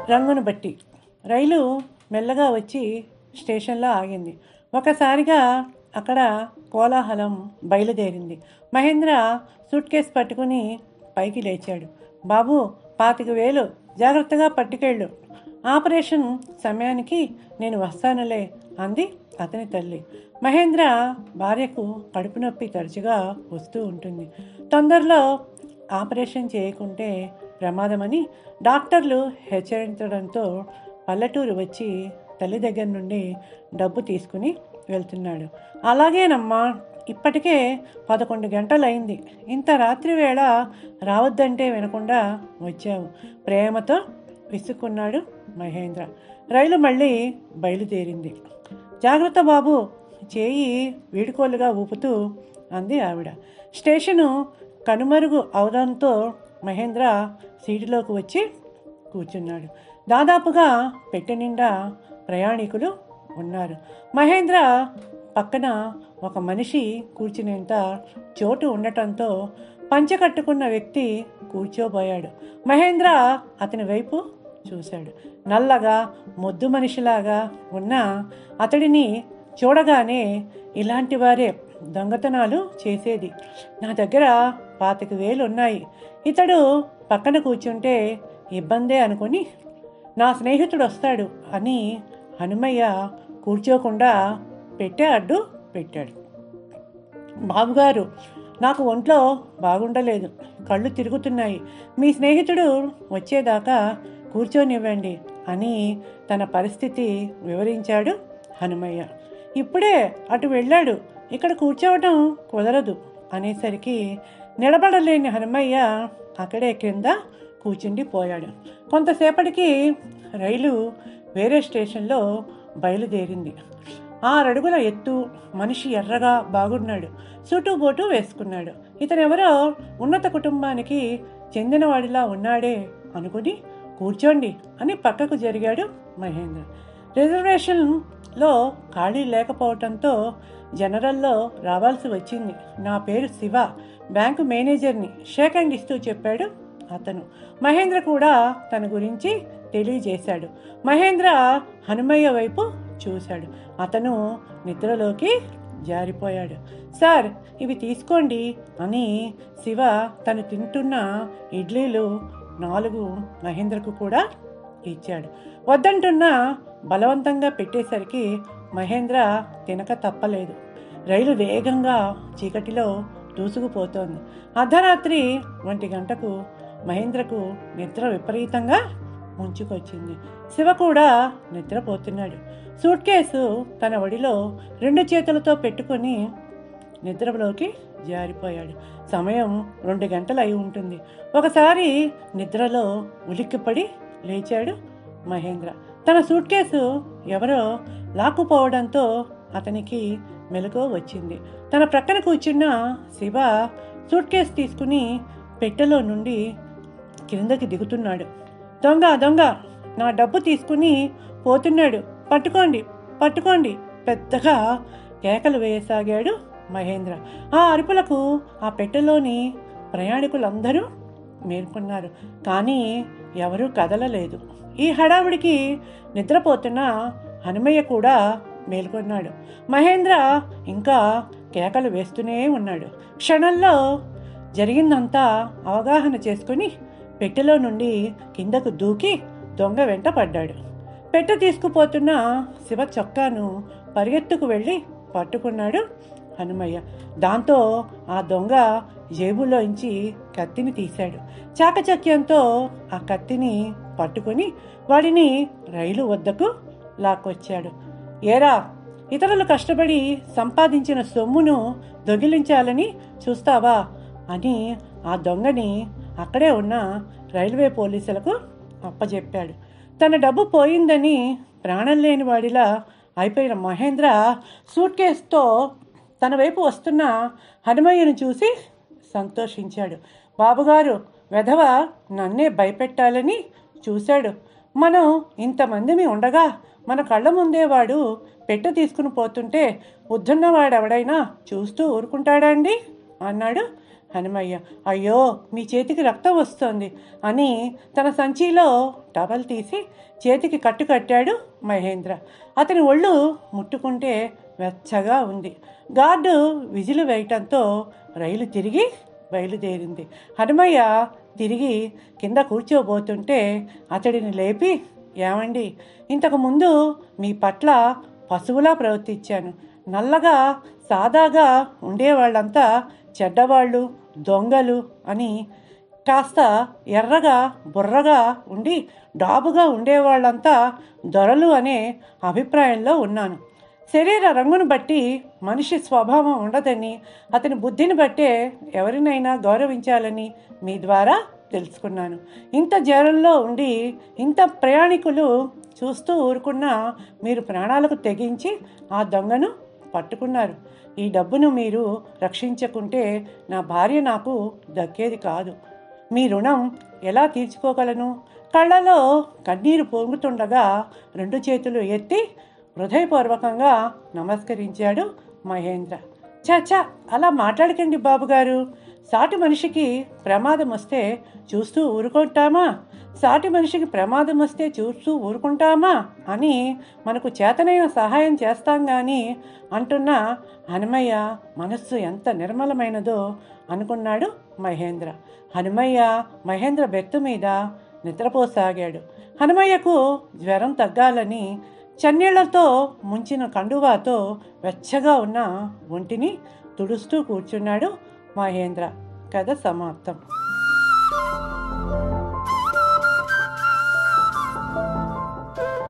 రంగును బట్టి రైలు మెల్లగా వచ్చి స్టేషన్లో ఆగింది ఒకసారిగా అక్కడ కోలాహలం బయలుదేరింది మహేంద్ర సూట్ కేసు పట్టుకుని పైకి లేచాడు బాబు పాతిక వేలు జాగ్రత్తగా పట్టుకెళ్ళు ఆపరేషన్ సమయానికి నేను వస్తానులే అంది అతని తల్లి మహేంద్ర భార్యకు కడుపు నొప్పి తరచుగా వస్తూ ఉంటుంది తొందరలో ఆపరేషన్ చేయకుంటే ప్రమాదమని డాక్టర్లు హెచ్చరించడంతో పల్లెటూరు వచ్చి తల్లి దగ్గర నుండి డబ్బు తీసుకుని వెళ్తున్నాడు అలాగేనమ్మా ఇప్పటికే పదకొండు గంటలైంది ఇంత రాత్రి వేళ రావద్దంటే వినకుండా వచ్చావు ప్రేమతో విసుక్కున్నాడు మహేంద్ర రైలు మళ్ళీ బయలుదేరింది జాగ్రత్త బాబు చేయి వీడుకోలుగా ఊపుతూ అంది ఆవిడ స్టేషను కనుమరుగు అవడంతో మహేంద్ర సీటులోకి వచ్చి కూర్చున్నాడు దాదాపుగా పెట్టె నిండా ప్రయాణికులు ఉన్నారు మహేంద్ర పక్కన ఒక మనిషి కూర్చునేంత చోటు ఉండటంతో పంచె కట్టుకున్న వ్యక్తి కూర్చోబోయాడు మహేంద్ర అతని వైపు చూశాడు నల్లగా మొద్దు మనిషిలాగా ఉన్న అతడిని చూడగానే ఇలాంటి వారే దొంగతనాలు చేసేది నా దగ్గర పాతిక వేలు ఉన్నాయి ఇతడు పక్కన కూర్చుంటే ఇబ్బందే అనుకొని నా స్నేహితుడు వస్తాడు అని హనుమయ్య కూర్చోకుండా పెట్టే అడ్డు పెట్టాడు బాబుగారు నాకు ఒంట్లో బాగుండలేదు కళ్ళు తిరుగుతున్నాయి మీ స్నేహితుడు వచ్చేదాకా కూర్చోనివ్వండి అని తన పరిస్థితి వివరించాడు హనుమయ్య ఇప్పుడే అటు వెళ్ళాడు ఇక్కడ కూర్చోవటం కుదరదు అనేసరికి నిలబడలేని హనుమయ్య అక్కడే క్రింద కూర్చుండిపోయాడు కొంతసేపటికి రైలు వేరే స్టేషన్లో బయలుదేరింది ఆరడుగుల ఎత్తు మనిషి ఎర్రగా బాగున్నాడు సూటు బోటు వేసుకున్నాడు ఇతనెవరో ఉన్నత కుటుంబానికి చెందినవాడిలా ఉన్నాడే అనుకుని కూర్చోండి అని పక్కకు జరిగాడు మహేంద్ర రిజర్వేషన్లో ఖాళీ లేకపోవటంతో జనరల్లో రావాల్సి వచ్చింది నా పేరు శివ బ్యాంకు మేనేజర్ని షేక్ హ్యాండ్ ఇస్తూ చెప్పాడు అతను మహేంద్ర కూడా తన గురించి తెలియజేశాడు మహేంద్ర హనుమయ్య వైపు చూశాడు అతను నిద్రలోకి జారిపోయాడు సార్ ఇవి తీసుకోండి అని శివ తను తింటున్న ఇడ్లీలు నాలుగు మహేంద్రకు కూడా ఇచ్చాడు వద్దంటున్నా బలవంతంగా పెట్టేసరికి మహేంద్ర తినక తప్పలేదు రైలు వేగంగా చీకటిలో దూసుకుపోతోంది అర్ధరాత్రి ఒంటి గంటకు మహేంద్రకు నిద్ర విపరీతంగా ముంచుకొచ్చింది శివ కూడా నిద్రపోతున్నాడు సూట్ కేసు తన ఒడిలో రెండు చేతులతో పెట్టుకొని నిద్రలోకి జారిపోయాడు సమయం రెండు గంటలు అయి ఉంటుంది ఒకసారి నిద్రలో ఉలిక్కిపడి లేచాడు మహేంద్ర తన సూట్ కేసు ఎవరో లాక్కుపోవడంతో అతనికి మెలకువ వచ్చింది తన ప్రక్కన కూర్చున్న శివ సూట్ కేసు తీసుకుని పెట్టెలో నుండి కిందకి దిగుతున్నాడు దొంగ దొంగ నా డబ్బు తీసుకుని పోతున్నాడు పట్టుకోండి పట్టుకోండి పెద్దగా కేకలు వేయసాగాడు మహేంద్ర ఆ అరుపులకు ఆ పెట్టెలోని ప్రయాణికులందరూ మేల్కొన్నారు కానీ ఎవరూ కదలలేదు ఈ హడావుడికి నిద్రపోతున్న హనుమయ్య కూడా మేల్కొన్నాడు మహేంద్ర ఇంకా కేకలు వేస్తూనే ఉన్నాడు క్షణంలో జరిగిందంతా అవగాహన చేసుకుని పెట్టెలో నుండి కిందకు దూకి దొంగ వెంట పడ్డాడు పెట్టె తీసుకుపోతున్న శివ చొక్కాను పరిగెత్తుకు వెళ్ళి పట్టుకున్నాడు హనుమయ్య దాంతో ఆ దొంగ జేబులోంచి కత్తిని తీశాడు చాకచక్యంతో ఆ కత్తిని పట్టుకొని వాడిని రైలు వద్దకు లాక్కొచ్చాడు ఏరా ఇతరులు కష్టపడి సంపాదించిన సొమ్మును దొంగిలించాలని చూస్తావా అని ఆ దొంగని అక్కడే ఉన్న రైల్వే పోలీసులకు అప్పజెప్పాడు తన డబ్బు పోయిందని ప్రాణం లేని వాడిలా అయిపోయిన మహేంద్ర సూట్ కేసుతో తన వైపు వస్తున్న హనుమయ్యను చూసి సంతోషించాడు బాబుగారు వెధవ నన్నే భయపెట్టాలని చూశాడు మనం ఇంతమందిమి ఉండగా మన కళ్ళ ముందే వాడు పెట్టె తీసుకుని పోతుంటే బుద్ధున్నవాడెవడైనా చూస్తూ ఊరుకుంటాడా అండి అన్నాడు హనుమయ్య అయ్యో మీ చేతికి రక్తం వస్తోంది అని తన సంచిలో టవల్ తీసి చేతికి కట్టు కట్టాడు మహేంద్ర అతని ఒళ్ళు ముట్టుకుంటే వెచ్చగా ఉంది గార్డు విజిలు వేయటంతో రైలు తిరిగి బయలుదేరింది హనుమయ్య తిరిగి కింద కూర్చోబోతుంటే అతడిని లేపి ఏమండి ఇంతకు ముందు మీ పట్ల పశువులా ప్రవర్తించాను నల్లగా సాదాగా ఉండేవాళ్ళంతా చెడ్డవాళ్ళు దొంగలు అని కాస్త ఎర్రగా బుర్రగా ఉండి డాబుగా ఉండేవాళ్ళంతా దొరలు అనే అభిప్రాయంలో ఉన్నాను శరీర రంగును బట్టి మనిషి స్వభావం ఉండదని అతని బుద్ధిని బట్టే ఎవరినైనా గౌరవించాలని మీ ద్వారా తెలుసుకున్నాను ఇంత జనంలో ఉండి ఇంత ప్రయాణికులు చూస్తూ ఊరుకున్న మీరు ప్రాణాలకు తెగించి ఆ దొంగను పట్టుకున్నారు ఈ డబ్బును మీరు రక్షించకుంటే నా భార్య నాకు దక్కేది కాదు మీ రుణం ఎలా తీర్చుకోగలను కళ్ళలో కన్నీరు పొంగుతుండగా రెండు చేతులు ఎత్తి హృదయపూర్వకంగా నమస్కరించాడు మహేంద్ర చాచా అలా మాట్లాడకండి బాబుగారు సాటి మనిషికి ప్రమాదం వస్తే చూస్తూ ఊరుకుంటామా సాటి మనిషికి ప్రమాదం వస్తే చూస్తూ ఊరుకుంటామా అని మనకు చేతనైన సహాయం చేస్తాం కానీ అంటున్న హనుమయ్య మనస్సు ఎంత నిర్మలమైనదో అనుకున్నాడు మహేంద్ర హనుమయ్య మహేంద్ర బెత్తు మీద నిద్రపోసాగాడు హనుమయ్యకు జ్వరం తగ్గాలని చన్నీళ్లతో ముంచిన కండువాతో వెచ్చగా ఉన్న ఒంటిని తుడుస్తూ కూర్చున్నాడు మహేంద్ర కథ సమాప్తం